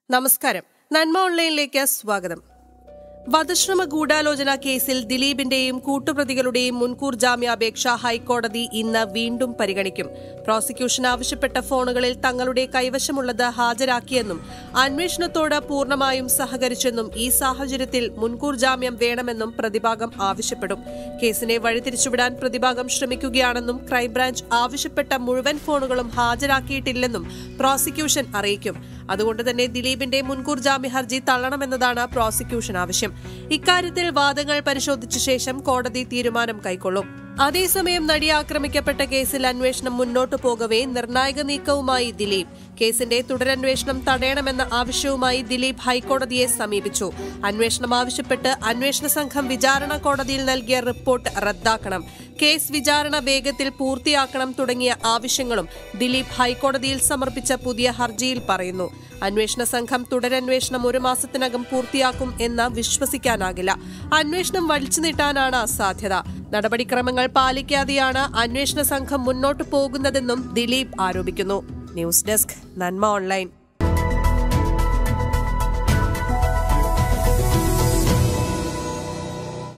നമസ്കാരം നന്മ ഓൺലൈനിലേക്ക് സ്വാഗതം വധശ്രമ ഗൂഢാലോചന കേസിൽ ദിലീപിന്റെയും കൂട്ടുപ്രതികളുടെയും മുൻകൂർ ജാമ്യാപേക്ഷ ഹൈക്കോടതി ഇന്ന് വീണ്ടും പരിഗണിക്കും പ്രോസിക്യൂഷൻ ആവശ്യപ്പെട്ട ഫോണുകളിൽ തങ്ങളുടെ കൈവശമുള്ളത് ഹാജരാക്കിയെന്നും അന്വേഷണത്തോട് പൂർണ്ണമായും സഹകരിച്ചെന്നും ഈ സാഹചര്യത്തിൽ മുൻകൂർ ജാമ്യം വേണമെന്നും പ്രതിഭാഗം ആവശ്യപ്പെടും കേസിനെ വഴിതിരിച്ചുവിടാൻ പ്രതിഭാഗം ശ്രമിക്കുകയാണെന്നും ക്രൈംബ്രാഞ്ച് ആവശ്യപ്പെട്ട മുഴുവൻ ഫോണുകളും ഹാജരാക്കിയിട്ടില്ലെന്നും പ്രോസിക്യൂഷൻ അറിയിക്കും അതുകൊണ്ട് തന്നെ ദിലീപിന്റെ മുൻകൂർ ജാമ്യ ഹർജി തള്ളണമെന്നതാണ് പ്രോസിക്യൂഷൻ ആവശ്യം ഇക്കാര്യത്തിൽ വാദങ്ങൾ പരിശോധിച്ച ശേഷം കോടതി തീരുമാനം കൈക്കൊള്ളും അതേസമയം നടി ആക്രമിക്കപ്പെട്ട കേസിൽ അന്വേഷണം മുന്നോട്ടു പോകവേ നിർണായക നീക്കവുമായി ദിലീപ് കേസിന്റെ തുടരന്വേഷണം തടയണമെന്ന ആവശ്യവുമായി ദിലീപ് ഹൈക്കോടതിയെ സമീപിച്ചു അന്വേഷണം ആവശ്യപ്പെട്ട് അന്വേഷണ സംഘം വിചാരണ കോടതിയിൽ നൽകിയ റിപ്പോർട്ട് റദ്ദാക്കണം കേസ് വിചാരണ വേഗത്തിൽ പൂർത്തിയാക്കണം തുടങ്ങിയ ആവശ്യങ്ങളും ദിലീപ് ഹൈക്കോടതിയിൽ സമർപ്പിച്ച പുതിയ ഹർജിയിൽ പറയുന്നു അന്വേഷണ സംഘം തുടരന്വേഷണം ഒരു മാസത്തിനകം പൂർത്തിയാക്കും എന്ന് വിശ്വസിക്കാനാകില്ല അന്വേഷണം വലിച്ചു നീട്ടാനാണ് സാധ്യത നടപടിക്രമങ്ങൾ പാലിക്കാതെയാണ് അന്വേഷണ സംഘം മുന്നോട്ടു പോകുന്നതെന്നും ദിലീപ് ആരോപിക്കുന്നു ന്യൂസ് ഡെസ്ക് നന്മ ഓൺലൈൻ